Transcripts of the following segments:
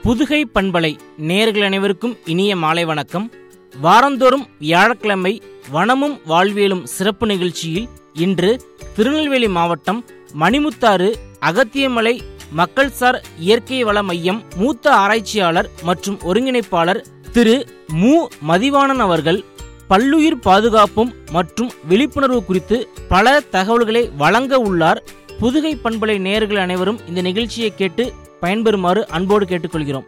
புதுகை பண்பலை நேர்கள் அனைவருக்கும் இனிய மாலை வணக்கம் வாரந்தோறும் வியாழக்கிழமை வனமும் வாழ்வியலும் சிறப்பு நிகழ்ச்சியில் இன்று திருநெல்வேலி மாவட்டம் மணிமுத்தாறு அகத்தியமலை மக்கள்சார் இயற்கை வள மையம் மூத்த ஆராய்ச்சியாளர் மற்றும் ஒருங்கிணைப்பாளர் திரு மு மதிவாணன் அவர்கள் பல்லுயிர் பாதுகாப்பும் மற்றும் விழிப்புணர்வு குறித்து பல தகவல்களை வழங்க உள்ளார் புதுகை பண்பலை நேயர்கள் அனைவரும் இந்த நிகழ்ச்சியை கேட்டு பயன்பெறுமாறு அன்போடு கேட்டுக்கொள்கிறோம்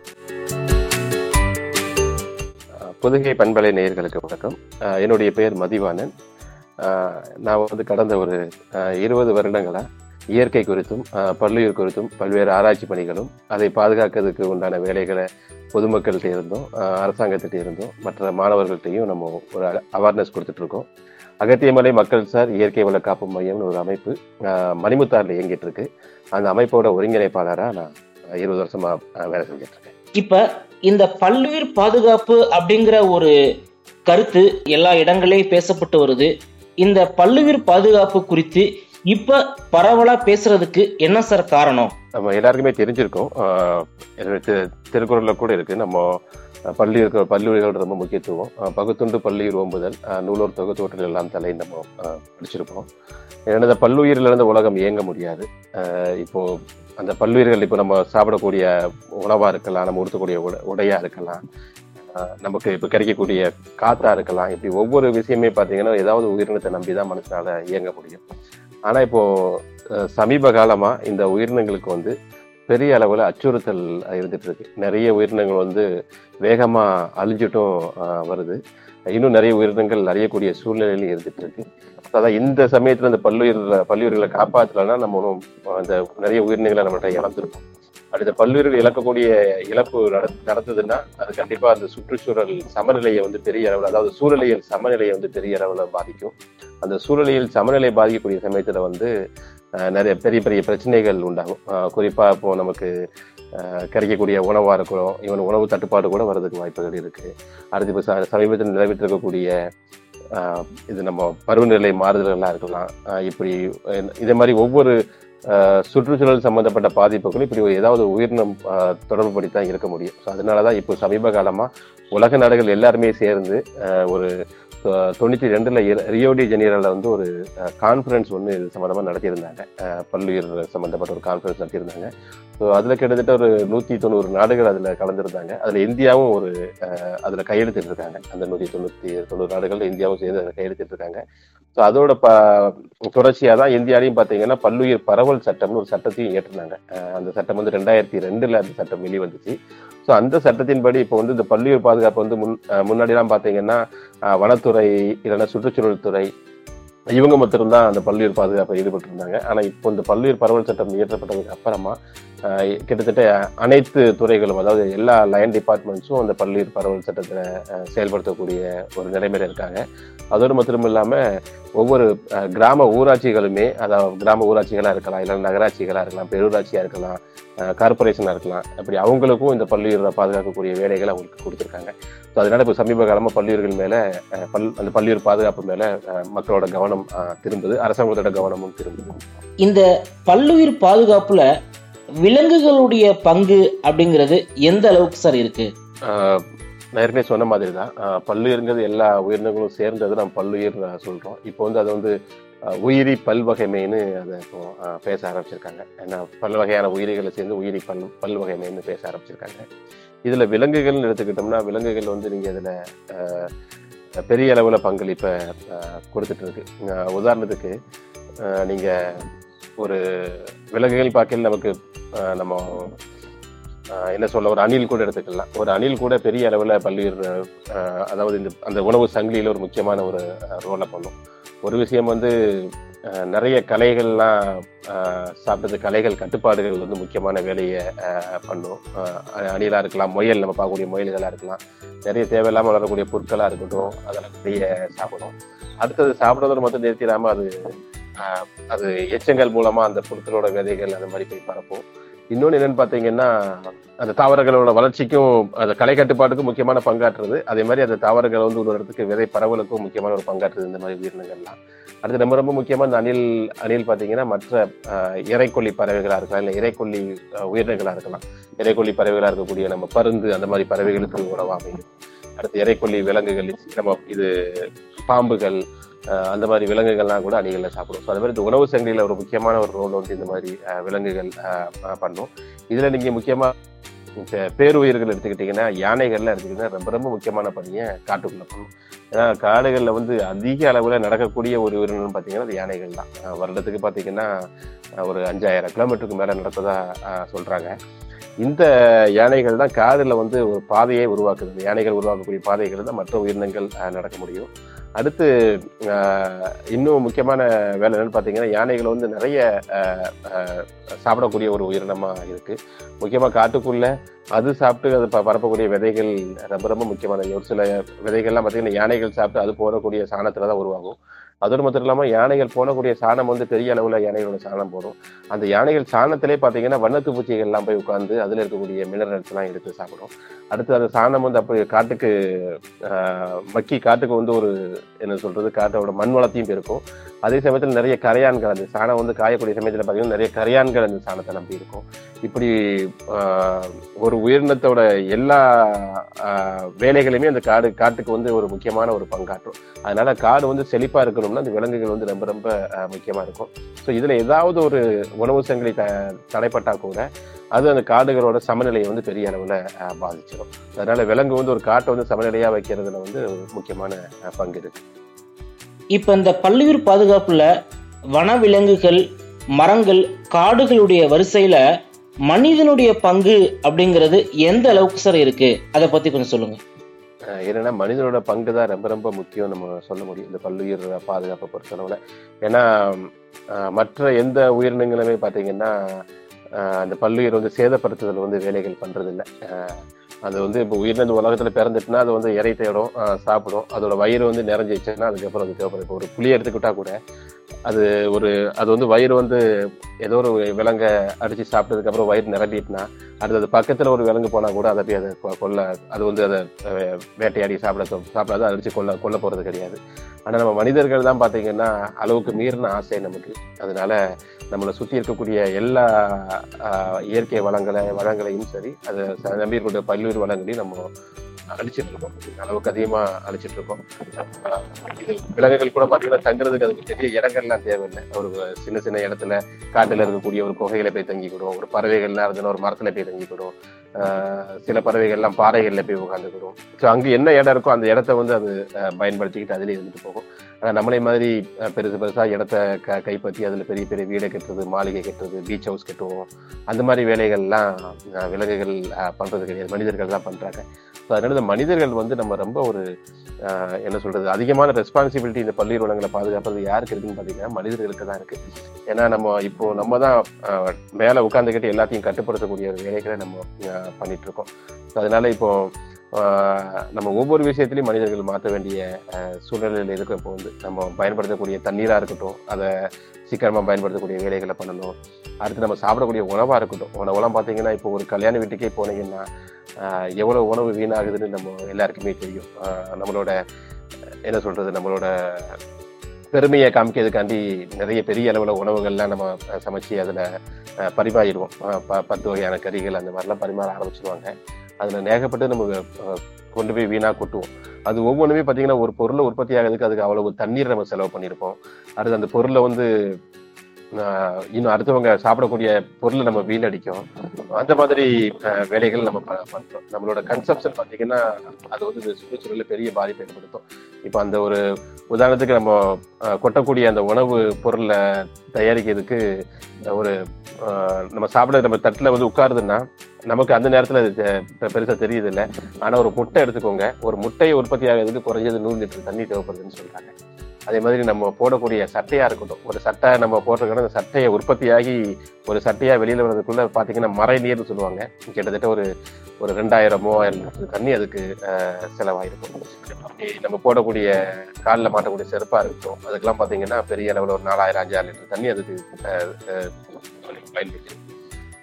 புதுகை பண்பலை நேயர்களுக்கு வணக்கம் அஹ் என்னுடைய பெயர் மதிவாணன் அஹ் நான் வந்து கடந்த ஒரு அஹ், இருபது வருடங்களா இயற்கை குறித்தும் அஹ், பல்லுயிர் குறித்தும் பல்வேறு ஆராய்ச்சி பணிகளும் அதை பாதுகாக்கிறதுக்கு உண்டான வேலைகளை பொதுமக்கள்கிட்ட இருந்தும் அஹ், அரசாங்கத்திட்ட இருந்தும் மற்ற மாணவர்கள்ட்டையும் நம்ம ஒரு அவேர்னஸ் கொடுத்துட்டு இருக்கோம் அகத்தியமலை மக்கள் சார் இயற்கை வள காப்பு மையம்னு ஒரு அமைப்பு அஹ், மணிமுத்தாறுல இயங்கிட்டு இருக்கு அந்த அமைப்போட ஒருங்கிணைப்பாளராக நான் அஹ், இருபது வருஷமா அஹ், வேலை செஞ்சுட்டு இருக்கேன் இப்ப இந்த பல்லுயிர் பாதுகாப்பு அப்படிங்கிற ஒரு கருத்து எல்லா இடங்களையும் பேசப்பட்டு வருது இந்த பல்லுயிர் பாதுகாப்பு குறித்து இப்ப பரவலா பேசுறதுக்கு என்ன சார் காரணம் நம்ம எல்லாருக்குமே தெரிஞ்சிருக்கோம் ஆஹ் என்னுடைய தி- திருக்குறள்ல கூட இருக்கு நம்ம அஹ், பல்லுயிர் பல்லுயிர்கள் ரொம்ப முக்கியத்துவம் ஆஹ் பகுத்துண்டு பல்லுயிர் ஓம்புதல் ஆஹ் நூலோர் தொகுத்தோற்றில் எல்லாம் தலை நம்ம ஆஹ், படிச்சிருப்போம் ஏன்னா இந்த பல்லுயிரில் இருந்து உலகம் இயங்க முடியாது ஆஹ் இப்போ அந்த பல்லுயிர்கள் இப்போ நம்ம சாப்பிடக்கூடிய உணவா இருக்கலாம் நம்ம உடுத்தக்கூடிய உட- உடையா இருக்கலாம் ஆஹ் நமக்கு இப்போ கிடைக்கக்கூடிய காத்தா இருக்கலாம் இப்படி ஒவ்வொரு விஷயமே பார்த்தீங்கன்னா ஏதாவது உயிரினத்தை நம்பி தான் மனுஷனால இயங்க முடியும் ஆனா இப்போ அஹ் சமீப காலமா இந்த உயிரினங்களுக்கு வந்து பெரிய அளவுல அச்சுறுத்தல் இருந்துட்டு இருக்கு நிறைய உயிரினங்கள் வந்து வேகமா அழிஞ்சிட்டும் அஹ், வருது இன்னும் நிறைய உயிரினங்கள் அழியக்கூடிய சூழ்நிலையிலும் இருந்துட்டு இருக்கு அதான் இந்த சமயத்துல இந்த பல்லுயிர் பல்லுயிர்களை காப்பாற்றலைன்னா நம்ம ஒன்றும் அந்த நிறைய உயிரினங்களை நம்மகிட்ட இழந்திருக்கோம் அடுத்த பல்லுயிர்கள் இழக்கக்கூடிய இழப்பு நட- நடந்ததுன்னா அது கண்டிப்பா அந்த சுற்றுச்சூழல் சமநிலையை வந்து பெரிய அளவில் அதாவது சூழலியல் சமநிலையை வந்து பெரிய அளவில் பாதிக்கும் அந்த சூழலியல் சமநிலை பாதிக்கக்கூடிய சமயத்துல வந்து அஹ், நிறைய பெரிய பெரிய பிரச்சனைகள் உண்டாகும் அஹ், குறிப்பா இப்போ நமக்கு அஹ், கிடைக்கக்கூடிய உணவா இருக்கிறோம் இவன் உணவு தட்டுப்பாடு கூட வர்றதுக்கு வாய்ப்புகள் இருக்கு அடுத்து இப்போ ச- சமீபத்தில் நிலவிட்டு இருக்கக்கூடிய அஹ், இது நம்ம பருவநிலை மாறுதல்களாக இருக்கலாம் அஹ், இப்படி அஹ், இதே மாதிரி ஒவ்வொரு அஹ், சுற்றுச்சூழல் சம்பந்தப்பட்ட பாதிப்புகளும் இப்படி ஒரு ஏதாவது உயிரினம் அஹ், தொடர்புபடி தான் இருக்க முடியும் ஸோ அதனாலதான் இப்போ சமீப காலமா உலக நாடுகள் எல்லாருமே சேர்ந்து அஹ், ஒரு தொ- தொண்ணூத்தி ரெண்டுல இர- ரியோ டி ஜெனீரோல வந்து ஒரு கான்ஃபரன்ஸ் ஒன்று இது சம்பந்தமா நடத்தியிருந்தாங்க அஹ், பல்லுயிர் சம்பந்தப்பட்ட ஒரு கான்ஃபரன்ஸ் நடத்தியிருந்தாங்க ஸோ அதுல கிட்டத்தட்ட ஒரு நூத்தி தொண்ணூறு நாடுகள் அதுல கலந்துருந்தாங்க அதுல இந்தியாவும் ஒரு அஹ், அதுல கையெழுத்திட்டு இருக்காங்க அந்த நூத்தி தொண்ணூத்தி தொண்ணூறு நாடுகள் இந்தியாவும் சேர்ந்து அதுல கையெழுத்திட்டு இருக்காங்க ஸோ அதோட ப தொடர்ச்சியா தான் இந்தியாலையும் பாத்தீங்கன்னா பல்லுயிர் பரவல் சட்டம்னு ஒரு சட்டத்தையும் ஏற்றினாங்க அஹ், அந்த சட்டம் வந்து ரெண்டாயிரத்தி ரெண்டுல அந்த சட்டம் வெளிவந்துச்சு ஸோ அந்த சட்டத்தின்படி இப்போ வந்து இந்த பல்லுயிர் பாதுகாப்பு வந்து முன் அஹ், முன்னாடிலாம் பாத்தீங்கன்னா அஹ், வனத்துறை இல்லைன்னா சுற்றுச்சூழல் துறை இவங்க மட்டும்தான் அந்த பல்லுயிர் பாதுகாப்பில் ஈடுபட்டு இருந்தாங்க ஆனா இப்போ இந்த பல்லுயிர் பரவல் சட்டம் இயற்றப்பட்டதுக்கு அப்புறமா ஆஹ் கிட்டத்தட்ட அனைத்து துறைகளும் அதாவது எல்லா லைன் டிபார்ட்மெண்ட்ஸும் அந்த பல்லுயிர் பரவல் சட்டத்தை ஆஹ் செயல்படுத்தக்கூடிய ஒரு நிலைமையில இருக்காங்க அதோடு மட்டும் இல்லாம ஒவ்வொரு ஆஹ் கிராம ஊராட்சிகளுமே அதாவது கிராம ஊராட்சிகளா இருக்கலாம் இல்லைன்னா நகராட்சிகளா இருக்கலாம் பெருராட்சியா இருக்கலாம் கார்பரேஷனா இருக்கலாம் அப்படி அவங்களுக்கும் இந்த பல்லுயிரை பாதுகாக்கக்கூடிய வேலைகளை அவங்களுக்கு கொடுத்துருக்காங்க ஸோ அதனால இப்போ சமீப காலமா பல்லுயிர்கள் மேல ஆஹ் பல் அந்த பல்லுயிர் பாதுகாப்பு மேல ஆஹ் மக்களோட கவனம் ஆஹ் திரும்புது அரசாங்கத்தோட கவனமும் திரும்புது இந்த பல்லுயிர் பாதுகாப்புல விலங்குகளுடைய பங்கு அப்படிங்கிறது எந்த அளவுக்கு சார் இருக்கு ஆஹ் நான் ஏற்கனவே சொன்ன மாதிரி தான் பல்லுயிர்ங்கிறது எல்லா உயிரினங்களும் சேர்ந்தது நம்ம பல்லுயிர் ஆஹ் சொல்றோம் இப்போ வந்து அது வந்து ஆஹ் உயிரி பல்வகைமைன்னு அதை இப்போ ஆஹ் பேச ஆரம்பிச்சிருக்காங்க ஏன்னா பல் வகையான உயிரிகளை சேர்ந்து உயிரி பல் பல்வகைமைன்னு பேச ஆரம்பிச்சிருக்காங்க இதுல விலங்குகள்னு எடுத்துக்கிட்டோம்னா விலங்குகள் வந்து நீங்க இதுல ஆஹ் பெரிய அளவுல பங்களிப்பை ஆஹ் கொடுத்துட்டு இருக்கு ஆஹ் உதாரணத்துக்கு ஆஹ் நீங்க ஒரு விலங்குகள் பார்க்கையில் நமக்கு ஆஹ் நம்ம ஆஹ் என்ன சொல்ல ஒரு அணில் கூட எடுத்துக்கலாம் ஒரு அணில் கூட பெரிய அளவுல பல்லுயிர் ஆஹ் அதாவது இந்த அந்த உணவு சங்கிலியில ஒரு முக்கியமான ஒரு ரோலை பண்ணும் ஒரு விஷயம் வந்து ஆஹ் நிறைய கலைகள்லாம் ஆஹ் சாப்பிட்டது கலைகள் கட்டுப்பாடுகள் வந்து முக்கியமான வேலையை ஆஹ் பண்ணும் ஆஹ் அணிலா இருக்கலாம் முயல் நம்ம பார்க்கக்கூடிய முயல்களா இருக்கலாம் நிறைய தேவையில்லாம வளரக்கூடிய பொருட்களா இருக்கட்டும் அதெல்லாம் நிறைய சாப்பிடும் அடுத்தது சாப்பிடுறதோட மட்டும் நிறுத்திடாம அது ஆஹ் அது எச்சங்கள் மூலமா அந்த பொருட்களோட விதைகள் அந்த மாதிரி போய் பரப்பும் இன்னொன்று என்னன்னு பார்த்தீங்கன்னா அந்த தாவரங்களோட வளர்ச்சிக்கும் அந்த கலை கட்டுப்பாட்டுக்கும் முக்கியமான பங்காற்றுறது அதே மாதிரி அந்த தாவரங்கள் வந்து ஒரு இடத்துக்கு விதை பரவலுக்கும் முக்கியமான ஒரு பங்காற்றுது இந்த மாதிரி உயிரினங்கள்லாம் அடுத்து ரொம்ப ரொம்ப முக்கியமா இந்த அணில் அணில் பார்த்தீங்கன்னா மற்ற ஆஹ், இரைக்கொல்லி பறவைகளா இருக்கலாம் இல்லை இரைக்கொல்லி ஆஹ், உயிரினங்களா இருக்கலாம் இரைக்கொல்லி பறவைகளா இருக்கக்கூடிய நம்ம பருந்து அந்த மாதிரி பறவைகளுக்கு உணவா அமையும் அடுத்து இரைக்கொல்லி விலங்குகள் நம்ம இது பாம்புகள் ஆஹ், அந்த மாதிரி விலங்குகள்லாம் கூட அணிகளில் சாப்பிடும் ஸோ அது மாதிரி இந்த உணவு சங்கிலியில் ஒரு முக்கியமான ஒரு ரோல் வந்து இந்த மாதிரி ஆஹ், விலங்குகள் ஆஹ், ஆஹ், பண்ணும் இதுல நீங்க முக்கியமா இந்த பேருயிர்கள் எடுத்துக்கிட்டீங்கன்னா யானைகள்ல எடுத்துக்கிட்டீங்கன்னா ரொம்ப ரொம்ப முக்கியமான பணியை காட்டுக்குள்ள பண்ணும் ஏன்னா காடுகளில் வந்து அதிக அளவுல நடக்கக்கூடிய ஒரு உயிரினம் பார்த்தீங்கன்னா அது யானைகள் தான் ஆஹ் வருடத்துக்கு பார்த்தீங்கன்னா ஆஹ் ஒரு அஞ்சாயிரம் கிலோமீட்டருக்கு மேல நடப்பதா ஆஹ் சொல்றாங்க இந்த யானைகள் தான் காடுல வந்து ஒரு பாதையை உருவாக்குது இந்த யானைகள் உருவாக்கக்கூடிய பாதைகள் தான் மற்ற உயிரினங்கள் ஆஹ் நடக்க முடியும் அடுத்து ஆஹ் இன்னும் முக்கியமான வேலை என்னன்னு பார்த்தீங்கன்னா யானைகள் வந்து நிறைய ஆஹ் ஆஹ் சாப்பிடக்கூடிய ஒரு உயிரினமா இருக்கு முக்கியமா காட்டுக்குள்ள அது சாப்பிட்டு அது ப- பரப்பக்கூடிய விதைகள் ரொம்ப ரொம்ப முக்கியமானது ஒரு சில விதைகள்லாம் பார்த்தீங்கன்னா யானைகள் சாப்பிட்டு அது போடக்கூடிய சாணத்துல தான் உருவாகும் அதோடு மட்டும் இல்லாமல் யானைகள் போடக்கூடிய சாணம் வந்து பெரிய அளவுல யானைகளோட சாணம் போடும் அந்த யானைகள் சாணத்திலே பார்த்தீங்கன்னா வண்ணத்து பூச்சிகள் எல்லாம் போய் உட்காந்து அதுல இருக்கக்கூடிய மினரல்ஸ் எல்லாம் எடுத்து சாப்பிடும் அடுத்து அந்த சாணம் வந்து அப்படி காட்டுக்கு ஆஹ், மக்கி காட்டுக்கு வந்து ஒரு என்ன சொல்றது காட்டோட மண் வளத்தையும் பெருக்கும் அதே சமயத்தில் நிறைய கரையான்கள் அந்த சாணம் வந்து காயக்கூடிய சமயத்தில் பார்த்தீங்கன்னா நிறைய கரையான்கள் அந்த சாணத்தை நம்பி இருக்கும் இப்படி ஆஹ், ஒரு உயிரினத்தோட எல்லா ஆஹ், வேலைகளையுமே அந்த காடு காட்டுக்கு வந்து ஒரு முக்கியமான ஒரு பங்காற்றும் அதனால காடு வந்து செழிப்பா இருக்கணும்னா அந்த விலங்குகள் வந்து ரொம்ப ரொம்ப ஆஹ், முக்கியமா இருக்கும் ஸோ இதுல ஏதாவது ஒரு உணவு சங்கிலி த தடைப்பட்டா கூட அது அந்த காடுகளோட சமநிலையை வந்து பெரிய அளவுல ஆஹ், பாதிச்சிடும் அதனால விலங்கு வந்து ஒரு காட்டை வந்து சமநிலையா வைக்கிறதுல வந்து ஒரு முக்கியமான ஆஹ், பங்கு இருக்கு இப்போ இந்த பல்லுயிர் பாதுகாப்புல வனவிலங்குகள் மரங்கள் காடுகளுடைய வரிசையில மனிதனுடைய பங்கு அப்படிங்கிறது எந்த அளவுக்கு சார் இருக்கு அதை பத்தி கொஞ்சம் சொல்லுங்க ஆஹ் என்னன்னா மனிதனோட பங்கு தான் ரொம்ப ரொம்ப முக்கியம் நம்ம சொல்ல முடியும் இந்த பல்லுயிர் பாதுகாப்பை பொறுத்தளவுல ஏன்னா ஆஹ் மற்ற எந்த உயிரினங்களுமே பார்த்தீங்கன்னா ஆஹ் அந்த பல்லுயிர் வந்து சேதப்படுத்துதல் வந்து வேலைகள் பண்றது இல்ல ஆஹ் அது வந்து இப்போ உயிரின இந்த உலகத்துல பிறந்துட்டுனா அது வந்து இறை தேடும் ஆஹ் சாப்பிடும் அதோட வயிறு வந்து நிறைஞ்சிச்சுன்னா அதுக்கப்புறம் அது தேவைப்படும் இப்போ ஒரு புளி எடுத்துக்கிட்டா கூட அது ஒரு அது வந்து வயிறு வந்து ஏதோ ஒரு விலங்கை அடிச்சு சாப்பிட்டதுக்கு அப்புறம் வயிறு நிரம்பிட்டுனா அடுத்து அது பக்கத்துல ஒரு விலங்கு போனா கூட அதை போய் அதை கொ- கொல்ல அது வந்து அதை அஹ், வேட்டையாடி சாப்பிட சாப்பிடாது அதை அடிச்சு கொல்ல கொல்ல போறது கிடையாது ஆனா நம்ம மனிதர்கள் தான் பாத்தீங்கன்னா அளவுக்கு மீறின ஆசை நமக்கு அதனால நம்மளை சுத்தி இருக்கக்கூடிய எல்லா ஆஹ், இயற்கை வளங்களை வளங்களையும் சரி அதை ச- நம்பி இருக்கக்கூடிய பல்வேறு வளங்களையும் நம்ம அழிச்சிட்டு இருக்கோம் அளவுக்கு அதிகமா அழிச்சிட்டு இருக்கோம் ஆஹ், இது விலங்குகள் கூட பாத்தீங்கன்னா தங்குறதுக்கு அதுக்கு பெரிய இடங்கள்லாம் தேவையில்லை ஒரு சின்ன சின்ன இடத்துல காட்டுல இருக்கக்கூடிய ஒரு குகையில போய் தங்கிக்கிடும் ஒரு பறவைகள்லாம் இருந்ததுன்னா ஒரு மரத்துல போய் தங்கிக்கிடும் ஆஹ், சில பறவைகள்லாம் பாறைகள்ல போய் உட்காந்துக்கிடும் ஸோ அங்க என்ன இடம் இருக்கோ அந்த இடத்த வந்து அது ஆஹ், பயன்படுத்திக்கிட்டு அதுலயே இருந்துட்டு போகும் ஆனா நம்மளே மாதிரி அஹ், பெருசு பெருசா இடத்த க கைப்பற்றி அதுல பெரிய பெரிய வீடை கட்டுறது மாளிகை கட்டுறது பீச் ஹவுஸ் கட்டுவோம் அந்த மாதிரி வேலைகள்லாம் அஹ், விலங்குகள் அஹ், பண்றது கிடையாது மனிதர்கள் தான் பண்றாங்க ஸோ அதனால இந்த மனிதர்கள் வந்து நம்ம ரொம்ப ஒரு அஹ், என்ன சொல்றது அதிகமான ரெஸ்பான்சிபிலிட்டி இந்த பள்ளியில் வளங்களை பாதுகாப்பது யாருக்கு இருக்குன்னு பாத்தீங்கன்னா மனிதர்களுக்கு தான் இருக்கு ஏன்னா நம்ம இப்போ நம்ம தான் அஹ், மேல உட்காந்துக்கிட்டு எல்லாத்தையும் கட்டுப்படுத்தக்கூடிய ஒரு வேலைகளை நம்ம அஹ், பண்ணிட்டு இருக்கோம் ஸோ அதனால இப்போ ஆஹ் நம்ம ஒவ்வொரு விஷயத்திலையும் மனிதர்கள் மாற்ற வேண்டிய ஆஹ் சூழ்நிலையில் இருக்கும் இப்போ வந்து நம்ம பயன்படுத்தக்கூடிய தண்ணீரா இருக்கட்டும் அதை சீக்கிரமா பயன்படுத்தக்கூடிய வேலைகளை பண்ணணும் அடுத்து நம்ம சாப்பிடக்கூடிய உணவா இருக்கட்டும் உணவெல்லாம் பார்த்தீங்கன்னா இப்போ ஒரு கல்யாண வீட்டுக்கே போனீங்கன்னா ஆஹ் எவ்வளவு உணவு வீணாகுதுன்னு நம்ம எல்லாருக்குமே தெரியும் ஆஹ் நம்மளோட என்ன சொல்றது நம்மளோட பெருமையை காமிக்கிறதுக்காண்டி நிறைய பெரிய அளவுல உணவுகள்லாம் நம்ம அஹ், சமைச்சு அதுல அஹ், பரிமாறிடுவோம் அஹ், ப- பத்து வகையான கறிகள் அந்த மாதிரிலாம் பரிமாற ஆரம்பிச்சிருவாங்க அதுல நேகப்பட்டு நம்ம அஹ், கொண்டு போய் வீணா கொட்டுவோம் அது ஒவ்வொன்றுமே பார்த்தீங்கன்னா ஒரு பொருளை உற்பத்தி ஆகிறதுக்கு அதுக்கு அவ்வளவு தண்ணீர் நம்ம செலவு பண்ணியிருப்போம் அடுத்து அந்த பொருளை வந்து ஆஹ், இன்னும் அடுத்தவங்க சாப்பிடக்கூடிய பொருளை நம்ம வீணடிக்கும் அந்த மாதிரி ஆஹ், வேலைகள் நம்ம ப- பண்றோம் நம்மளோட கன்சப்ஷன் பார்த்தீங்கன்னா அது வந்து இந்த சுற்றுச்சூழலில் பெரிய பாதிப்பை ஏற்படுத்தும் இப்போ அந்த ஒரு உதாரணத்துக்கு நம்ம ஆஹ், கொட்டக்கூடிய அந்த உணவு பொருளை தயாரிக்கிறதுக்கு ஒரு ஆஹ், நம்ம சாப்பிட நம்ம தட்டில் வந்து உட்காருதுன்னா நமக்கு அந்த நேரத்தில் அது தெ- பெ- பெருசா தெரியுது இல்லை ஆனா ஒரு முட்டை எடுத்துக்கோங்க ஒரு முட்டையை உற்பத்தி ஆகிறதுக்கு குறைஞ்சது நூறு லிட்டர் தண்ணி தேவைப்படுதுன்னு சொல்றாங்க அதே மாதிரி நம்ம போடக்கூடிய சட்டையா இருக்கட்டும் ஒரு சட்டை நம்ம போட்டிருக்கோம் அந்த சட்டையை உற்பத்தியாகி ஒரு சட்டையா வெளியில வர்றதுக்குள்ள பாத்தீங்கன்னா மறை நீர்னு சொல்லுவாங்க கிட்டத்தட்ட ஒரு ஒரு ரெண்டாயிரம் மூவாயிரம் லிட்டர் தண்ணி அதுக்கு ஆஹ், செலவாயிருக்கும் அப்படி நம்ம போடக்கூடிய காலில் மாட்டக்கூடிய செருப்பா இருக்கட்டும் அதுக்கெல்லாம் பாத்தீங்கன்னா பெரிய அளவுல ஒரு நாலாயிரம் அஞ்சாயிரம் லிட்டர் தண்ணி அதுக்கு ஆஹ், ஆஹ், பயன்படுத்தி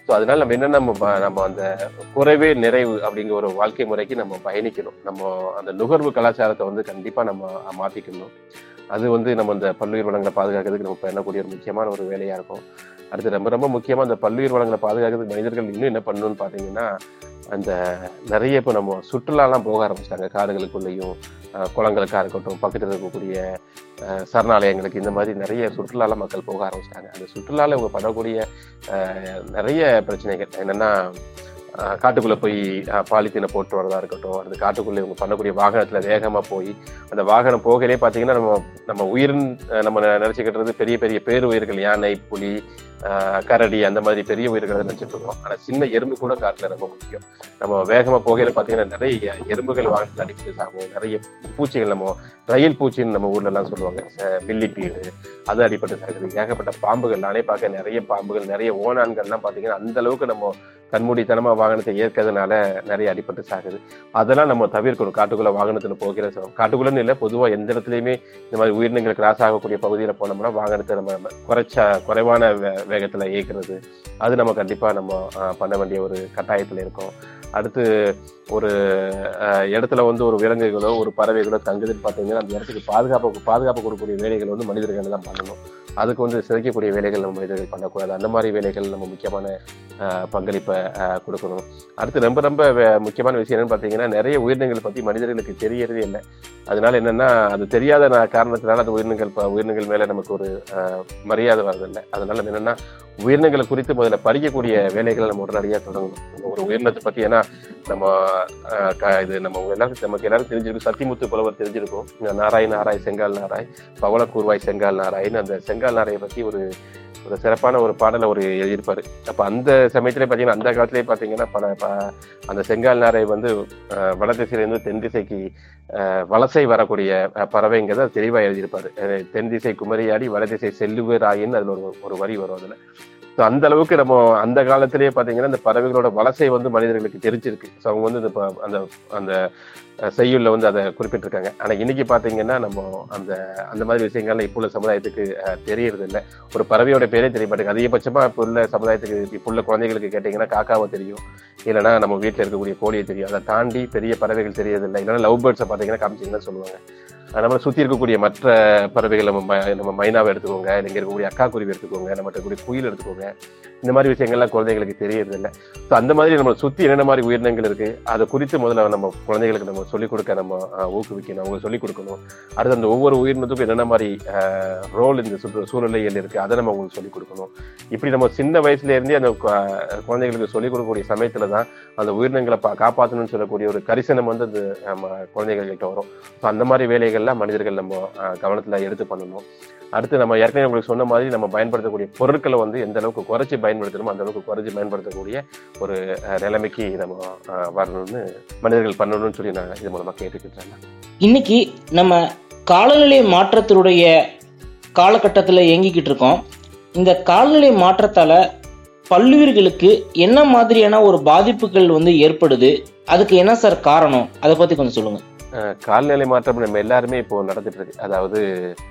ஸோ அதனால நம்ம என்ன நம்ம ப- நம்ம அந்த குறைவே நிறைவு அப்படிங்கிற ஒரு வாழ்க்கை முறைக்கு நம்ம பயணிக்கணும் நம்ம அந்த நுகர்வு கலாச்சாரத்தை வந்து கண்டிப்பா நம்ம மாத்திக்கணும் அது வந்து நம்ம இந்த பல்லுயிர் வளங்களை பாதுகாக்கிறதுக்கு நம்ம பண்ணக்கூடிய ஒரு முக்கியமான ஒரு வேலையா இருக்கும் அடுத்து ரொம்ப ரொம்ப முக்கியமா அந்த பல்லுயிர் வளங்களை பாதுகாக்கிறதுக்கு மனிதர்கள் இன்னும் என்ன பண்ணணும்னு பாத்தீங்கன்னா அந்த நிறைய இப்போ நம்ம சுற்றுலாலாம் போக ஆரம்பிச்சிட்டாங்க காடுகளுக்குள்ளேயும் அஹ், குளங்களுக்கா இருக்கட்டும் பக்கத்தில் இருக்கக்கூடிய அஹ், சரணாலயங்களுக்கு இந்த மாதிரி நிறைய சுற்றுலால மக்கள் போக ஆரம்பிச்சிட்டாங்க அந்த சுற்றுலால இவங்க பண்ணக்கூடிய அஹ், நிறைய பிரச்சனைகள் என்னன்னா அஹ், காட்டுக்குள்ள போய் அஹ், பாலித்தீனை போட்டு வரதா இருக்கட்டும் அந்த காட்டுக்குள்ள இவங்க பண்ணக்கூடிய வாகனத்துல வேகமா போய் அந்த வாகனம் போகலே பாத்தீங்கன்னா நம்ம நம்ம உயிரின் அஹ், நம்ம நினைச்சுக்கிட்டது பெரிய பெரிய பேர் உயிர்கள் யானை புலி அஹ், கரடி அந்த மாதிரி பெரிய உயிர்களை நினைச்சிட்டு இருக்கோம் ஆனா சின்ன எறும்பு கூட காட்டுல ரொம்ப முக்கியம் நம்ம வேகமா போகையில பாத்தீங்கன்னா நிறைய எறும்புகள் வாகனத்துல அடிக்கிறது சாகும் நிறைய பூச்சிகள் நம்ம ரயில் பூச்சின்னு நம்ம ஊர்ல எல்லாம் சொல்லுவாங்க அஹ், மில்லிப்பீடு அது அடிப்பட்டு சாகுது ஏகப்பட்ட பாம்புகள் நானே பார்க்க நிறைய பாம்புகள் நிறைய ஓனான்கள்லாம் பாத்தீங்கன்னா அந்த அளவுக்கு நம்ம கண்மூடித்தனமா வாகனத்தை ஏற்கிறதுனால நிறைய அடிபட்டு சாகுது அதெல்லாம் நம்ம தவிர்க்கணும் காட்டுக்குள்ள வாகனத்துல போகிற சமயம் காட்டுக்குள்ளன்னு இல்லை பொதுவா எந்த இடத்துலயுமே இந்த மாதிரி உயிரினங்கள் கிராஸ் ஆகக்கூடிய பகுதியில போனோம்னா வாகனத்தை நம்ம குறைச்சா குறைவான வே- வேகத்துல இயக்குறது அது நம்ம கண்டிப்பா நம்ம அஹ், பண்ண வேண்டிய ஒரு கட்டாயத்துல இருக்கோம் அடுத்து ஒரு அஹ், இடத்துல வந்து ஒரு விலங்குகளோ ஒரு பறவைகளோ தங்குதுன்னு பார்த்தீங்கன்னா அந்த இடத்துக்கு பாதுகாப்பு பாதுகாப்பு கொடுக்கக்கூடிய வேலைகள் வந்து மனிதர்கள் தான் பண்ணணும் அதுக்கு வந்து சிதைக்கக்கூடிய வேலைகள் நம்ம மனிதர்கள் பண்ணக்கூடாது அந்த மாதிரி வேலைகள் நம்ம முக்கியமான அஹ், பங்களிப்பை அஹ், கொடுக்கணும் அடுத்து ரொம்ப ரொம்ப வே- முக்கியமான விஷயம் என்னன்னு பார்த்தீங்கன்னா நிறைய உயிரினங்களை பத்தி மனிதர்களுக்கு தெரியறதே இல்லை அதனால என்னன்னா அது தெரியாத நா- காரணத்தினால அந்த உயிரினங்கள் ப- உயிரினங்கள் மேல நமக்கு ஒரு அஹ், மரியாதை வரதில்லை அதனால என்னன்னா உயிரினங்களை குறித்து முதல்ல படிக்கக்கூடிய வேலைகளை நம்ம உடனடியாக தொடங்கணும் நம்ம ஒரு உயிரினத்தை பத்தி ஏன்னா நம்ம அஹ், க- இது நம்ம எல்லாருக்கும் நமக்கு எல்லாரும் தெரிஞ்சிருக்கும் சத்திமுத்து புலவர் தெரிஞ்சிருக்கும் இந்த நாராய் நாராய் செங்கால் நாராய் பவள கூர்வாய் செங்கால் நாராய்னு அந்த செங்கால் நாராயை பத்தி ஒரு ஒரு சிறப்பான ஒரு பாடலை ஒரு எழுதியிருப்பாரு அப்ப அந்த சமயத்திலே பாத்தீங்கன்னா அந்த காலத்திலே பாத்தீங்கன்னா பல ப- அந்த செங்கால் நாரை வந்து அஹ், வட திசையிலிருந்து தென் திசைக்கு அஹ், வலசை வரக்கூடிய அஹ், பறவைங்கிறத அது தெளிவா எழுதியிருப்பாரு அஹ், தென் திசை குமரியாடி வட திசை செல்லுவராயின்னு அதுல ஒரு ஒரு வரி வரும் அதுல ஸோ அந்த அளவுக்கு நம்ம அந்த காலத்திலேயே பாத்தீங்கன்னா இந்த பறவைகளோட வலசை வந்து மனிதர்களுக்கு தெரிஞ்சிருக்கு ஸோ அவங்க வந்து இந்த ப- அந்த அந்த அஹ், செய்யுள்ல வந்து அதை குறிப்பிட்டிருக்காங்க ஆனா இன்னைக்கு பாத்தீங்கன்னா நம்ம அந்த அந்த மாதிரி விஷயங்கள்லாம் இப்போ உள்ள சமுதாயத்துக்கு அஹ், தெரியறது இல்லை ஒரு பறவையோட பேரே தெரிய மாட்டேங்குது அதிகபட்சமா இப்போ உள்ள சமுதாயத்துக்கு இப்போ உள்ள குழந்தைகளுக்கு கேட்டீங்கன்னா காக்காவை தெரியும் இல்லைன்னா நம்ம வீட்டில் இருக்கக்கூடிய கோழியை தெரியும் அதை தாண்டி பெரிய பறவைகள் தெரியறதில்லை இல்லைன்னா லவ் பேர்ட்ஸை பார்த்தீங்கன்னா காமிச்சிங்கன்னு சொல்லுவாங்க அஹ் நம்ம சுற்றி இருக்கக்கூடிய மற்ற பறவைகள் நம்ம ம- நம்ம மைனாவை எடுத்துக்கோங்க இல்லை இங்கே இருக்கக்கூடிய அக்கா குருவி எடுத்துக்கோங்க நம்ம இருக்கக்கூடிய குயில் எடுத்துக்கோங்க இந்த மாதிரி விஷயங்கள்லாம் குழந்தைகளுக்கு தெரியறதில்லை ஸோ அந்த மாதிரி நம்ம சுற்றி என்னென்ன மாதிரி உயிரினங்கள் இருக்கு அதை குறித்து முதல்ல நம்ம குழந்தைகளுக்கு நம்ம சொல்லிக் கொடுக்க நம்ம அஹ், ஊக்குவிக்கணும் அவங்களுக்கு சொல்லிக் கொடுக்கணும் அடுத்து அந்த ஒவ்வொரு உயிரினத்துக்கும் என்னென்ன மாதிரி ரோல் இந்த சுற்று சூழ்நிலையில் இருக்கு அதை நம்ம அவங்களுக்கு சொல்லிக் கொடுக்கணும் இப்படி நம்ம சின்ன வயசுல இருந்தே அந்த கு- குழந்தைகளுக்கு சொல்லிக் கொடுக்கக்கூடிய சமயத்துல தான் அந்த உயிரினங்களை பா- காப்பாத்தணும்னு சொல்லக்கூடிய ஒரு கரிசனம் வந்து அந்த நம்ம குழந்தைகள் கிட்ட வரும் ஸோ அந்த மாதிரி வேலைகள்லாம் மனிதர்கள் நம்ம அஹ், கவனத்துல எடுத்து பண்ணணும் அடுத்து நம்ம ஏற்கனவே உங்களுக்கு சொன்ன மாதிரி நம்ம பயன்படுத்தக்கூடிய பொருட்களை வந்து எந்த அளவுக்கு குறைச்சி பயன்படுத்தணுமோ அந்த அளவுக்கு குறைச்சி பயன்படுத்தக்கூடிய ஒரு அஹ், நிலைமைக்கு நம்ம அஹ், வரணும்னு மனிதர்கள் பண்ணணும்னு சொல்லி நான் இது மூலமா கேட்டுக்கிட்டேன் இன்னைக்கு நம்ம காலநிலை மாற்றத்தினுடைய காலகட்டத்தில் இயங்கிக்கிட்டு இருக்கோம் இந்த காலநிலை மாற்றத்தால பல்லுயிர்களுக்கு என்ன மாதிரியான ஒரு பாதிப்புகள் வந்து ஏற்படுது அதுக்கு என்ன சார் காரணம் அதை பத்தி கொஞ்சம் சொல்லுங்க அஹ் கால்நிலை மாற்றம் நம்ம எல்லாருமே இப்போ நடந்துட்டு இருக்கு அதாவது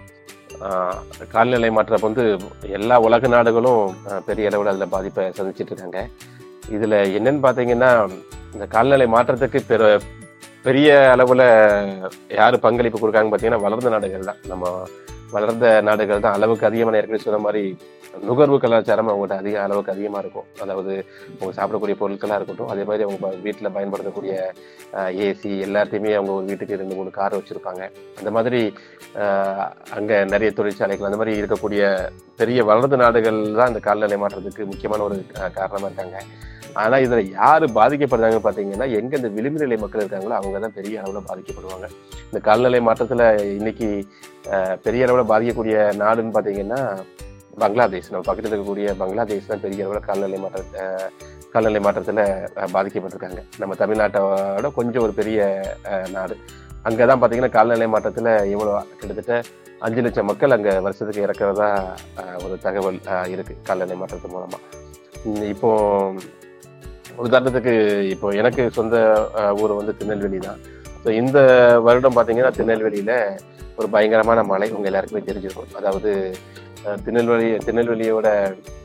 அஹ், கால்நிலை மாற்றம் வந்து எல்லா உலக நாடுகளும் அஹ், பெரிய அளவில் அதில் பாதிப்பை சந்திச்சிட்டு இருக்காங்க இதுல என்னன்னு பார்த்தீங்கன்னா இந்த கால்நிலை மாற்றத்துக்கு பெரு பெரிய அளவுல யாரு பங்களிப்பு கொடுக்காங்க பார்த்தீங்கன்னா வளர்ந்த நாடுகள் தான் நம்ம வளர்ந்த நாடுகள் தான் அளவுக்கு அதிகமான ஏற்கனவே சொன்ன மாதிரி நுகர்வு கலாச்சாரம் அவங்ககிட்ட அதிக அளவுக்கு அதிகமா இருக்கும் அதாவது அவங்க சாப்பிடக்கூடிய பொருட்களா இருக்கட்டும் அதே மாதிரி அவங்க வீட்டில் பயன்படுத்தக்கூடிய ஏசி எல்லாத்தையுமே அவங்க ஒரு வீட்டுக்கு ரெண்டு மூணு கார் வச்சிருப்பாங்க அந்த மாதிரி ஆஹ், அங்க நிறைய தொழிற்சாலைகள் அந்த மாதிரி இருக்கக்கூடிய பெரிய வளர்ந்த நாடுகள் தான் இந்த கால்நிலை மாற்றத்துக்கு முக்கியமான ஒரு ஆஹ், காரணமா இருக்காங்க ஆனா இதுல யாரு பாதிக்கப்படுறாங்கன்னு பாத்தீங்கன்னா எங்க இந்த விளிம்பு நிலை மக்கள் இருக்காங்களோ அவங்க தான் பெரிய அளவுல பாதிக்கப்படுவாங்க இந்த கால்நிலை மாற்றத்துல இன்னைக்கு ஆஹ், பெரிய அளவுல பாதிக்கக்கூடிய நாடுன்னு பாத்தீங்கன்னா பங்களாதேஷ் நம்ம பக்கத்துல இருக்கக்கூடிய பங்களாதேஷ் தான் பெரிய அளவுல கால்நிலை மாற்ற ஆஹ், கால்நிலை மாற்றத்துல ஆஹ், பாதிக்கப்பட்டிருக்காங்க நம்ம தமிழ்நாட்டோட கொஞ்சம் ஒரு பெரிய ஆஹ், நாடு அங்கதான் பாத்தீங்கன்னா கால்நிலை மாற்றத்துல எவ்வளவு கிட்டத்தட்ட அஞ்சு லட்சம் மக்கள் அங்க வருஷத்துக்கு இறக்குறதா ஆஹ், ஒரு தகவல் ஆஹ், இருக்கு கால்நிலை மாற்றத்து மூலமா உம் இப்போ உதாரணத்துக்கு இப்போ எனக்கு சொந்த ஆஹ், ஊர் வந்து திருநெல்வேலி தான் ஸோ இந்த வருடம் பாத்தீங்கன்னா திருநெல்வேலியில ஒரு பயங்கரமான மழை உங்க எல்லாருக்குமே தெரிஞ்சிருக்கும் அதாவது அஹ், திருநெல்வேலி திருநெல்வேலியோட அஹ்,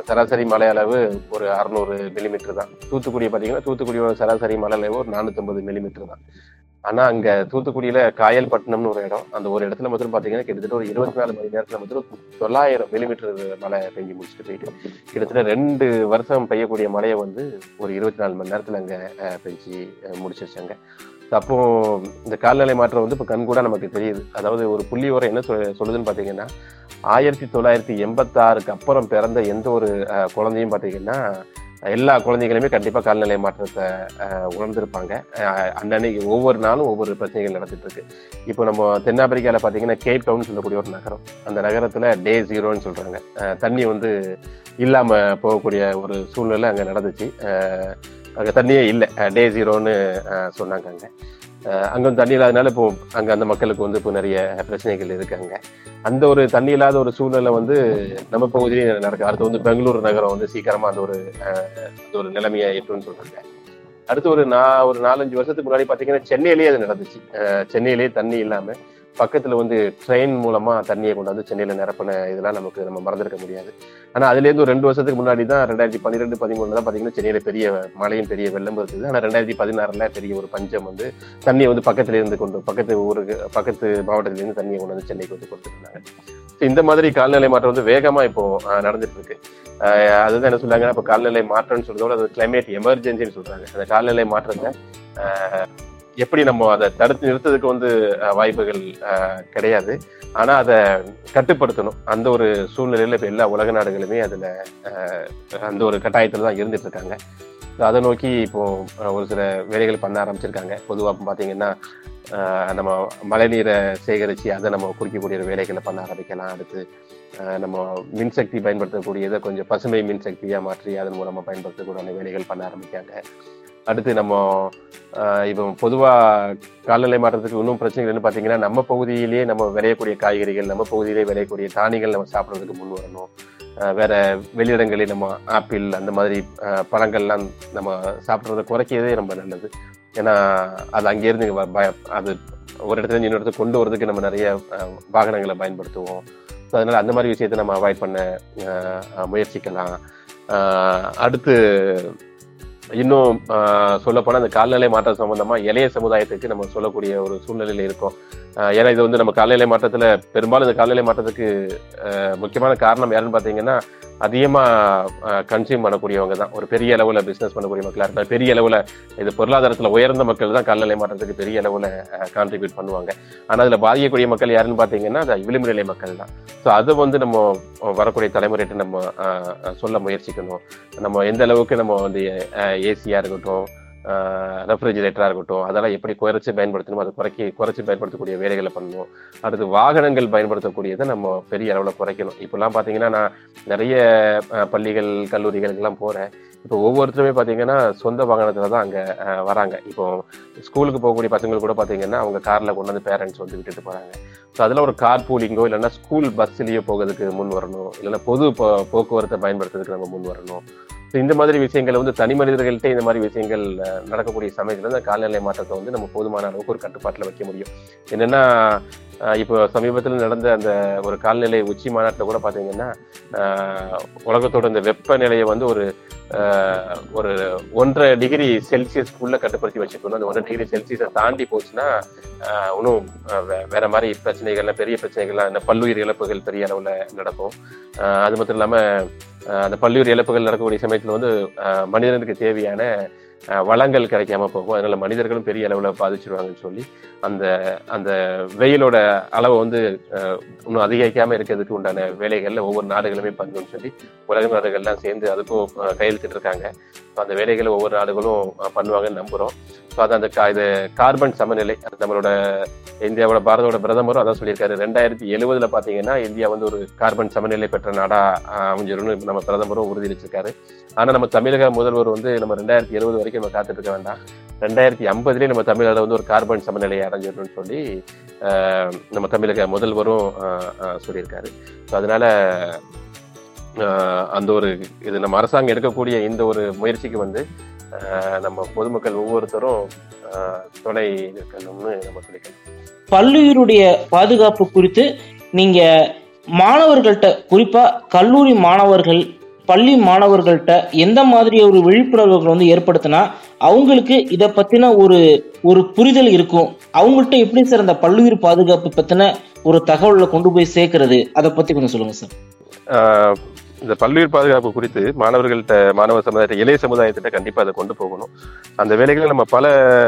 சராசரி மழை அளவு ஒரு அறுநூறு மில்லிமீட்டர் தான் தூத்துக்குடி பார்த்தீங்கன்னா தூத்துக்குடியோட சராசரி மழை அளவு ஒரு நானூற்றம்பது மில்லிமீட்டர் தான் ஆனா அங்க தூத்துக்குடியில காயல்பட்டினம்னு ஒரு இடம் அந்த ஒரு இடத்துல மட்டும் பாத்தீங்கன்னா கிட்டத்தட்ட ஒரு இருபத்தி நாலு மணி நேரத்துல மட்டும் தொள்ளாயிரம் மில்லிமீட்டர் மழை பெஞ்சு முடிச்சுட்டு போயிட்டு கிட்டத்தட்ட ரெண்டு வருஷம் பெய்யக்கூடிய மழையை வந்து ஒரு இருபத்தி நாலு மணி நேரத்துல அங்க அஹ், பெஞ்சு அஹ், முடிச்சிருச்சாங்க அப்போ இந்த காலநிலை மாற்றம் வந்து இப்போ கண்கூட நமக்கு தெரியுது அதாவது ஒரு புள்ளி உரம் என்ன சொல் சொல்லுதுன்னு பார்த்தீங்கன்னா ஆயிரத்தி தொள்ளாயிரத்தி எண்பத்தாறுக்கு அப்புறம் பிறந்த எந்த ஒரு அஹ், குழந்தையும் பார்த்தீங்கன்னா எல்லா குழந்தைகளுமே கண்டிப்பா கால்நிலை மாற்றத்தை அஹ், உணர்ந்திருப்பாங்க அஹ், அன்னன்னைக்கு ஒவ்வொரு நாளும் ஒவ்வொரு பிரச்சனைகள் நடந்துட்டு இருக்கு இப்போ நம்ம தென்னாப்பிரிக்கால பாத்தீங்கன்னா கேப் டவுன் சொல்லக்கூடிய ஒரு நகரம் அந்த நகரத்துல டே ஜீரோன்னு சொல்றாங்க அஹ், தண்ணி வந்து இல்லாம போகக்கூடிய ஒரு சூழ்நிலை அங்க நடந்துச்சு அஹ், அங்க தண்ணியே இல்லை டே ஜீரோன்னு அஹ், சொன்னாங்க அங்க அஹ், அங்க வந்து தண்ணி இல்லாதனால இப்போ அங்க அந்த மக்களுக்கு வந்து இப்போ நிறைய பிரச்சனைகள் இருக்கு அங்க அந்த ஒரு தண்ணி இல்லாத ஒரு சூழ்நிலை வந்து நம்ம பகுதியிலையும் நடக்கு அடுத்து வந்து பெங்களூரு நகரம் வந்து சீக்கிரமா அந்த ஒரு அஹ், அந்த ஒரு நிலைமையை எட்டுன்னு சொல்றாங்க அடுத்து ஒரு நான் ஒரு நாலஞ்சு வருஷத்துக்கு முன்னாடி பாத்தீங்கன்னா சென்னையிலேயே அது நடந்துச்சு அஹ், சென்னையிலேயே தண்ணி இல்லாம பக்கத்துல வந்து ட்ரெயின் மூலமா தண்ணியை கொண்டாந்து சென்னையில நிரப்பின இதெல்லாம் நமக்கு நம்ம மறந்துருக்க முடியாது ஆனா அதுல இருந்து ஒரு ரெண்டு வருஷத்துக்கு முன்னாடி தான் ரெண்டாயிரத்தி பன்னிரெண்டு பதிமூணுல தான் பாத்தீங்கன்னா சென்னையில பெரிய மழையும் பெரிய வெள்ளம் இருந்தது ஆனா ரெண்டாயிரத்தி பதினாறுல பெரிய ஒரு பஞ்சம் வந்து தண்ணியை வந்து பக்கத்துல இருந்து கொண்டு பக்கத்து ஊருக்கு பக்கத்து மாவட்டத்துல இருந்து தண்ணியை கொண்டு வந்து சென்னைக்கு வந்து கொடுத்துருந்தாங்க So இந்த மாதிரி கால்நிலை மாற்றம் வந்து வேகமா இப்போ அஹ், நடந்துட்டு இருக்கு அஹ், அதுதான் என்ன சொல்றாங்கன்னா இப்போ கால்நிலை மாற்றம்னு சொல்றதோட அது கிளைமேட் எமர்ஜென்சின்னு சொல்றாங்க அந்த கால்நிலை மாற்றத்தை அஹ், எப்படி நம்ம அதை தடுத்து நிறுத்ததுக்கு வந்து அஹ், வாய்ப்புகள் அஹ், கிடையாது ஆனா அதை கட்டுப்படுத்தணும் அந்த ஒரு சூழ்நிலையில இப்ப எல்லா உலக நாடுகளுமே அதுல அஹ், அந்த ஒரு கட்டாயத்துல தான் இருந்துட்டு இருக்காங்க So அதை நோக்கி இப்போ அஹ், ஒரு சில வேலைகள் பண்ண ஆரம்பிச்சிருக்காங்க பொதுவா இப்ப பாத்தீங்கன்னா அஹ், நம்ம மழைநீரை சேகரித்து அதை நம்ம குடிக்கக்கூடிய ஒரு வேலைகளை பண்ண ஆரம்பிக்கலாம் அடுத்து அஹ், நம்ம மின்சக்தி பயன்படுத்தக்கூடியதை கொஞ்சம் பசுமை மின்சக்தியா மாற்றி அதன் மூலமா பயன்படுத்தக்கூடிய வேலைகள் பண்ண ஆரம்பிக்காங்க அடுத்து நம்ம அஹ், இப்போ பொதுவா காலநிலை மாற்றத்துக்கு இன்னும் பிரச்சனைகள் என்ன பார்த்தீங்கன்னா நம்ம பகுதியிலேயே நம்ம விளையக்கூடிய காய்கறிகள் நம்ம பகுதியிலேயே விளையக்கூடிய தானியங்கள் நம்ம சாப்பிட்றதுக்கு முன் வரணும் அஹ், வேற வெளியிடங்களில் நம்ம ஆப்பிள் அந்த மாதிரி அஹ், பழங்கள்லாம் நம்ம சாப்பிட்றத குறைக்கிறதே ரொம்ப நல்லது ஏன்னா அது அங்கேருந்து இங்க வ- ப- அது ஒரு இடத்துல இருந்து இன்னொரு இடத்துக்கு கொண்டு வரதுக்கு நம்ம நிறைய அஹ், வாகனங்களை பயன்படுத்துவோம் ஸோ அதனால அந்த மாதிரி விஷயத்தை நம்ம அவாய்ட் பண்ண அஹ், அஹ், முயற்சிக்கலாம் அஹ், அடுத்து இன்னும் சொல்ல போனா இந்த கால்நிலை மாற்றம் சம்பந்தமா இளைய சமுதாயத்துக்கு நம்ம சொல்லக்கூடிய ஒரு சூழ்நிலையில இருக்கோம் அஹ், ஏன்னா இது வந்து நம்ம கால்நிலை மாற்றத்துல பெரும்பாலும் இந்த கால்நிலை மாற்றத்துக்கு அஹ், முக்கியமான காரணம் யாருன்னு பாத்தீங்கன்னா அதிகமா கன்சியூம் பண்ணக்கூடியவங்க தான் ஒரு பெரிய அளவுல பிசினஸ் பண்ணக்கூடிய மக்களா இருக்கலாம் பெரிய அளவுல இது பொருளாதாரத்துல உயர்ந்த மக்கள் தான் கால்நிலை மாற்றத்துக்கு பெரிய அளவுல கான்ட்ரிபியூட் பண்ணுவாங்க ஆனா அதுல பாதிக்கக்கூடிய மக்கள் யாருன்னு பாத்தீங்கன்னா அது விளிம்பு நிலை மக்கள் தான் ஸோ அதை வந்து நம்ம வரக்கூடிய தலைமுறைகிட்ட நம்ம அஹ், அஹ், சொல்ல முயற்சிக்கணும் நம்ம எந்த அளவுக்கு நம்ம வந்து ஏசியா இருக்கட்டும் ரெஃப்ரிஜிரேட்டரா இருக்கட்டும் அதெல்லாம் எப்படி குறைச்சு பயன்படுத்தணும் அதை குறைக்கி குறைச்சு பயன்படுத்தக்கூடிய வேலைகளை பண்ணணும் அடுத்து வாகனங்கள் பயன்படுத்தக்கூடியதை நம்ம பெரிய அளவுல குறைக்கணும் இப்பெல்லாம் பாத்தீங்கன்னா நான் நிறைய அஹ், பள்ளிகள் கல்லூரிகளுக்கெல்லாம் போறேன் இப்போ ஒவ்வொருத்தருமே பாத்தீங்கன்னா சொந்த வாகனத்துல தான் அங்க அஹ், வராங்க இப்போ ஸ்கூலுக்கு போகக்கூடிய பசங்க கூட பாத்தீங்கன்னா அவங்க கார்ல கொண்டு வந்து பேரண்ட்ஸ் வந்து விட்டுட்டு போறாங்க ஸோ அதில் ஒரு கார் பூலிங்கோ இல்லைன்னா ஸ்கூல் பஸ்லயோ போகிறதுக்கு முன் வரணும் இல்லைன்னா பொது போ- போக்குவரத்தை பயன்படுத்துறதுக்கு நம்ம முன் வரணும் ஸோ இந்த மாதிரி விஷயங்களை வந்து தனி மனிதர்கள்ட்ட இந்த மாதிரி விஷயங்கள் அஹ், நடக்கக்கூடிய சமயத்துல இந்த காலநிலை மாற்றத்தை வந்து நம்ம போதுமான அளவுக்கு ஒரு கட்டுப்பாட்டில் வைக்க முடியும் என்னன்னா அஹ், இப்போ சமீபத்தில் நடந்த அந்த ஒரு காலநிலை உச்சி மாநாட்டில் கூட பார்த்தீங்கன்னா அஹ், உலகத்தோட இந்த வெப்பநிலையை வந்து ஒரு அஹ், ஒரு ஒன்றரை டிகிரி செல்சியஸ்க்குள்ள கட்டுப்படுத்தி வச்சுக்கணும் அந்த ஒன்றரை டிகிரி செல்சியஸை தாண்டி போச்சுன்னா அஹ், இன்னும் அஹ், வே- வேற மாதிரி பிரச்சனைகள்லாம் பெரிய பிரச்சனைகள்லாம் இந்த பல்லுயிர் இழப்புகள் பெரிய அளவுல நடக்கும் அஹ், அது மட்டும் இல்லாம அஹ், அந்த பல்லுயிர் இழப்புகள் நடக்கக்கூடிய சமயத்துல வந்து அஹ், மனிதனுக்கு தேவையான அஹ், வளங்கள் கிடைக்காம போகும் அதனால மனிதர்களும் பெரிய அளவுல பாதிச்சிருவாங்கன்னு சொல்லி அந்த அந்த வெயிலோட அளவை வந்து அஹ், இன்னும் அதிகரிக்காம இருக்கிறதுக்கு உண்டான வேலைகள்ல ஒவ்வொரு நாடுகளுமே பங்குன்னு சொல்லி உலக நாடுகள்லாம் சேர்ந்து அதுக்கும் அஹ், கையெழுத்திட்டு இருக்காங்க So, அந்த வேலைகளை ஒவ்வொரு நாடுகளும் அஹ், பண்ணுவாங்கன்னு நம்புறோம் ஸோ அது அந்த கா- இது கார்பன் சமநிலை அது நம்மளோட இந்தியாவோட பாரதோட பிரதமரும் அதான் சொல்லியிருக்காரு ரெண்டாயிரத்தி எழுபதுல பாத்தீங்கன்னா இந்தியா வந்து ஒரு கார்பன் சமநிலை பெற்ற நாடா அஹ், அமைஞ்சிரும்னு நம்ம பிரதமரும் உறுதியளிச்சிருக்காரு ஆனா நம்ம தமிழக முதல்வர் வந்து நம்ம ரெண்டாயிரத்தி எழுபது வரைக்கும் நம்ம காத்துட்டு இருக்க வேண்டாம் ரெண்டாயிரத்தி ஐம்பதுலேயே நம்ம தமிழக வந்து ஒரு கார்பன் சமநிலையை அடைஞ்சிடணும்னு சொல்லி அஹ், நம்ம தமிழக முதல்வரும் அஹ், அஹ், சொல்லியிருக்காரு ஸோ அதனால அஹ், அந்த ஒரு இது நம்ம அரசாங்கம் எடுக்கக்கூடிய இந்த ஒரு முயற்சிக்கு வந்து அஹ், நம்ம பொதுமக்கள் ஒவ்வொருத்தரும் அஹ், துணை நிற்கணும்னு நம்ம சொல்லிக்கலாம் பல்லுயிருடைய பாதுகாப்பு குறித்து நீங்க மாணவர்கள்ட்ட குறிப்பா கல்லூரி மாணவர்கள் பள்ளி மாணவர்கள்ட்ட எந்த மாதிரி ஒரு விழிப்புணர்வுகள் வந்து ஏற்படுத்தினா அவங்களுக்கு இதை பத்தின ஒரு ஒரு புரிதல் இருக்கும் அவங்கள்ட்ட எப்படி சார் அந்த பல்லுயிர் பாதுகாப்பு பத்தின ஒரு தகவலை கொண்டு போய் சேர்க்கறது அதை பத்தி கொஞ்சம் சொல்லுங்க சார் ஆஹ் இந்த பல்லுயிர் பாதுகாப்பு குறித்து மாணவர்கள்ட்ட மாணவ சமுதாயத்தை இளைய சமுதாயத்திட்ட கண்டிப்பா அதை கொண்டு போகணும் அந்த வேலைகளை நம்ம பல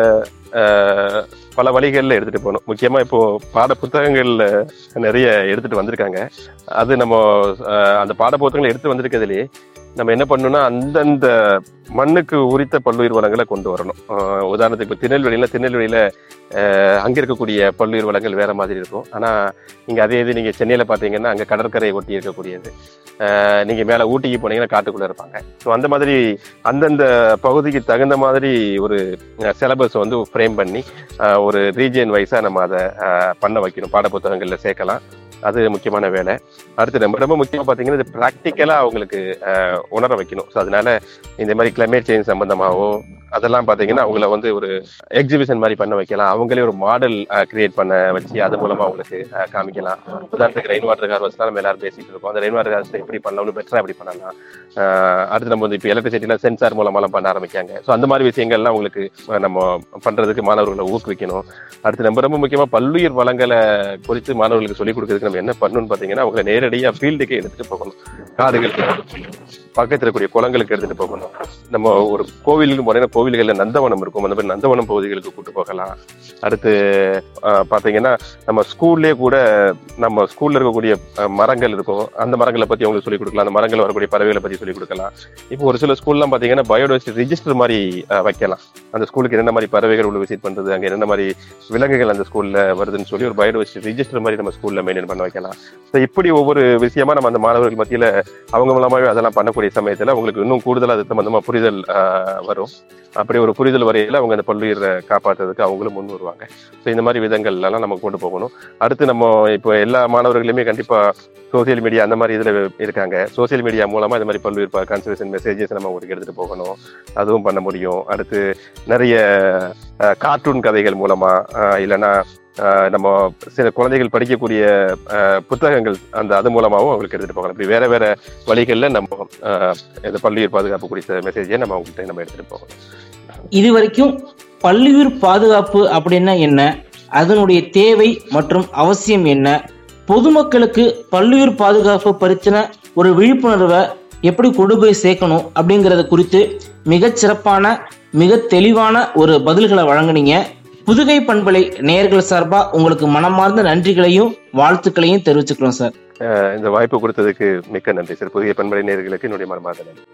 ஆஹ், பல வழிகளில் எடுத்துட்டு போகணும் முக்கியமா இப்போ பாட புத்தகங்கள்ல நிறைய எடுத்துட்டு வந்திருக்காங்க அது நம்ம ஆஹ், அந்த பாட புத்தகங்களை எடுத்து வந்திருக்கிறதுலயே நம்ம என்ன பண்ணணும்னா அந்தந்த மண்ணுக்கு உரித்த பல்லுயிர் வளங்களை கொண்டு வரணும் ஆஹ், உதாரணத்துக்கு இப்போ திருநெல்வேலியில திருநெல்வேலியில ஆஹ், அங்க இருக்கக்கூடிய பல்லுயிர் வளங்கள் வேற மாதிரி இருக்கும் ஆனா நீங்க அதே இது நீங்க சென்னையில பாத்தீங்கன்னா அங்க கடற்கரையை ஒட்டி இருக்கக்கூடியது ஆஹ் நீங்க மேல ஊட்டிக்கு போனீங்கன்னா காட்டுக்குள்ள இருப்பாங்க ஸோ அந்த மாதிரி அந்தந்த பகுதிக்கு தகுந்த மாதிரி ஒரு சிலபஸ் வந்து ஃப்ரேம் பண்ணி ஆஹ் ஒரு ரீஜியன் வைஸா நம்ம அதை பண்ண வைக்கணும் பாட புத்தகங்கள்ல சேர்க்கலாம் அது முக்கியமான வேலை அடுத்து ரொம்ப ரொம்ப முக்கியமா பாத்தீங்கன்னா இது ப்ராக்டிக்கலா அவங்களுக்கு ஆஹ் உணர வைக்கணும் ஸோ அதனால இந்த மாதிரி கிளைமேட் சேஞ்ச் சம்பந்தமாவோ அதெல்லாம் பாத்தீங்கன்னா அவங்கள வந்து ஒரு எக்ஸிபிஷன் மாதிரி பண்ண வைக்கலாம் அவங்களே ஒரு மாடல் கிரியேட் பண்ண வச்சு அது மூலமா அவங்களுக்கு ஆஹ் காமிக்கலாம் உதாரணத்துக்கு ரெயின் வாட்டர் ஹார்வெஸ்ட் நம்ம எல்லாரும் பேசிட்டு இருக்கோம் அந்த ரெயின் வாட்டர் ஹார்வெஸ்ட் எப்படி பண்ணலாம் பெட்டரா எப்படி பண்ணலாம் ஆஹ் அடுத்து நம்ம வந்து இப்போ எலக்ட்ரிசிட்டில சென்சார் மூலமாலாம் பண்ண ஆரம்பிக்காங்க ஸோ அந்த மாதிரி விஷயங்கள்லாம் உங்களுக்கு ஆஹ் நம்ம பண்றதுக்கு மாணவர்களை ஊக்குவிக்கணும் அடுத்து நம்ம ரொம்ப முக்கியமா பல்லுயிர் வளங்களை குறித்து மாணவர்களுக்கு சொல்லிக் கொடுக்கறதுக்கு நம்ம என்ன பண்ணணும்னு பாத்தீங்கன்னா அவங்களை நேரடியா ஃபீல்டுக்கு எடுத்துட்டு போகணும் காடுகளுக்கு பக்கத்துல இருக்கக்கூடிய குளங்களுக்கு எடுத்துட்டு போகணும் நம்ம ஒரு கோவிலுக்கு போனீங்கன்னா கோவில்கள்ல நந்தவனம் இருக்கும் அந்த மாதிரி நந்தவனம் பகுதிகளுக்கு கூட்டு போகலாம் அடுத்து ஆஹ் பாத்தீங்கன்னா நம்ம ஸ்கூல்லே கூட நம்ம ஸ்கூல்ல இருக்கக்கூடிய அஹ், மரங்கள் இருக்கும் அந்த மரங்களை பத்தி அவங்களுக்கு சொல்லிக் கொடுக்கலாம் அந்த மரங்கள் வரக்கூடிய பறவைகளை பத்தி சொல்லிக் கொடுக்கலாம் இப்போ ஒரு சில ஸ்கூல்லாம் பாத்தீங்கன்னா பயோடைவர்சிட்டி ரிஜிஸ்டர் மாதிரி அஹ், வைக்கலாம் அந்த ஸ்கூலுக்கு என்னென்ன மாதிரி பறவைகள் உள்ள விசிட் பண்றது அங்க என்னென்ன மாதிரி விலங்குகள் அந்த ஸ்கூல்ல வருதுன்னு சொல்லி ஒரு பயோடைவர்சிட்டி ரிஜிஸ்டர் மாதிரி நம்ம ஸ்கூல்ல மெயின்டைன் பண்ண வைக்கலாம் ஸோ இப்படி ஒவ்வொரு விஷயமா நம்ம அந்த மாணவர்கள் மத்தியில அவங்க மூலமாவே அதெல்லாம் பண்ணக்கூடிய சமயத்துல அவங்களுக்கு இன்னும் கூடுதலா அது சம்பந்தமா புரிதல் ஆஹ், வரும் அப்படி ஒரு புரிதல் வரையில அவங்க அந்த பல்லுயிரை காப்பாற்றுறதுக்கு அவங்களும் முன் வருவாங்க ஸோ இந்த மாதிரி விதங்கள் எல்லாம் நம்ம கொண்டு போகணும் அடுத்து நம்ம இப்போ எல்லா மாணவர்களுமே கண்டிப்பா சோசியல் மீடியா அந்த மாதிரி இதுல இருக்காங்க சோசியல் மீடியா மூலமா இந்த மாதிரி பல்லுயிர் கன்சர்வேஷன் மெசேஜஸ் நம்ம உங்களுக்கு எடுத்துட்டு போகணும் அதுவும் பண்ண முடியும் அடுத்து நிறைய கார்ட்டூன் கதைகள் மூலமா ஆஹ், இல்லைன்னா ஆஹ், நம்ம சில குழந்தைகள் படிக்கக்கூடிய ஆஹ், புத்தகங்கள் அந்த அது மூலமாவும் அவங்களுக்கு எடுத்துட்டு போகலாம் இப்படி வேற வேற வழிகளில் நம்ம ஆஹ், இந்த பல்லுயிர் பாதுகாப்பு குறித்த மெசேஜை நம்ம அவங்கள்ட்ட நம்ம எடுத்துட்டு போகணும் இது வரைக்கும் பல்லுயிர் பாதுகாப்பு அப்படின்னா என்ன அதனுடைய தேவை மற்றும் அவசியம் என்ன பொதுமக்களுக்கு பல்லுயிர் பாதுகாப்பு பற்றின ஒரு விழிப்புணர்வை எப்படி கொண்டு போய் சேர்க்கணும் அப்படிங்கறது குறித்து மிகச் சிறப்பான மிக தெளிவான ஒரு பதில்களை வழங்குனீங்க புதுகை பண்பலை நேயர்கள் சார்பா உங்களுக்கு மனமார்ந்த நன்றிகளையும் வாழ்த்துக்களையும் தெரிவிச்சுக்கிறோம் சார் ஆஹ், இந்த வாய்ப்பு கொடுத்ததுக்கு மிக்க நன்றி சார் புதிய பண்பலை நேர்களுக்கு என்னுடைய மனமார்ந்த நன்றி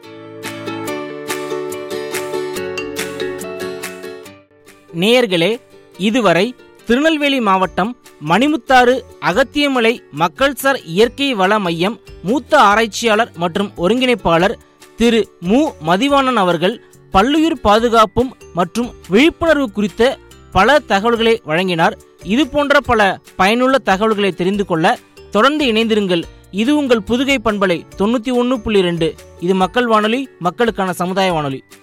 நேயர்களே இதுவரை திருநெல்வேலி மாவட்டம் மணிமுத்தாறு அகத்தியமலை மக்கள்சார் இயற்கை வள மையம் மூத்த ஆராய்ச்சியாளர் மற்றும் ஒருங்கிணைப்பாளர் திரு மு மதிவாணன் அவர்கள் பல்லுயிர் பாதுகாப்பும் மற்றும் விழிப்புணர்வு குறித்த பல தகவல்களை வழங்கினார் இது போன்ற பல பயனுள்ள தகவல்களை தெரிந்து கொள்ள தொடர்ந்து இணைந்திருங்கள் இது உங்கள் புதுகை பண்பலை தொண்ணூத்தி ஒன்று புள்ளி ரெண்டு இது மக்கள் வானொலி மக்களுக்கான சமுதாய வானொலி